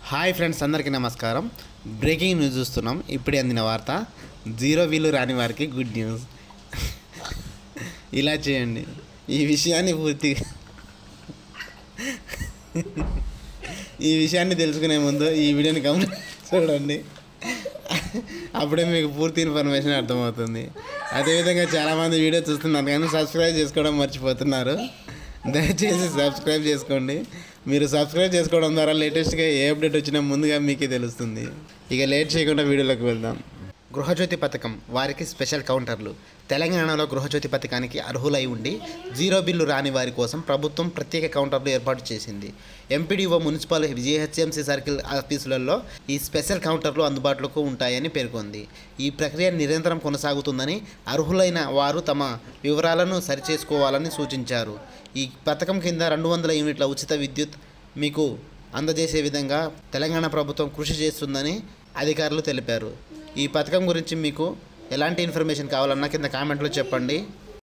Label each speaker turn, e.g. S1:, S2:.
S1: hi friends అందరికీ నమస్కారం breaking news చూస్తున్నాం ఇప్పుడే అందిన వార్త జీరో వీలు రాని వారికి గుడ్ న్యూస్ ఇలా చేయండి ఈ విషయాన్ని పూర్తిగా ఈ విషయాన్ని తెలుసుకునే ముందు ఈ వీడియోని గమని చూడండి అప్పుడే మీకు పూర్తి ఇన్ఫర్మేషన్ అర్థమవుతుంది అదేవిధంగా చాలామంది వీడియో చూస్తున్నారు కానీ సబ్స్క్రైబ్ చేసుకోవడం మర్చిపోతున్నారు దయచేసి సబ్స్క్రైబ్ చేసుకోండి మీరు సబ్స్క్రైబ్ చేసుకోవడం ద్వారా లేటెస్ట్గా ఏ అప్డేట్ వచ్చినా ముందుగా మీకే తెలుస్తుంది ఇక లేట్ చేయకుండా వీడియోలోకి వెళ్దాం గృహజ్యోతి పథకం వారికి స్పెషల్ కౌంటర్లు తెలంగాణలో గృహజ్యోతి పథకానికి అర్హులై ఉండి జీరో బిల్లు రాని వారి కోసం ప్రభుత్వం ప్రత్యేక కౌంటర్లు ఏర్పాటు చేసింది ఎంపీడీఓ మున్సిపల్ జిహెచ్ఎంసీ సర్కిల్ ఆఫీసులలో ఈ స్పెషల్ కౌంటర్లు అందుబాటులోకి ఉంటాయని పేర్కొంది ఈ ప్రక్రియ నిరంతరం కొనసాగుతుందని అర్హులైన వారు తమ వివరాలను సరిచేసుకోవాలని సూచించారు ఈ పథకం కింద రెండు వందల యూనిట్ల ఉచిత విద్యుత్ మీకు అందజేసే విధంగా తెలంగాణ ప్రభుత్వం కృషి చేస్తుందని అధికారులు తెలిపారు ఈ పథకం గురించి మీకు ఎలాంటి ఇన్ఫర్మేషన్ కావాలన్నా కింద కామెంట్లో చెప్పండి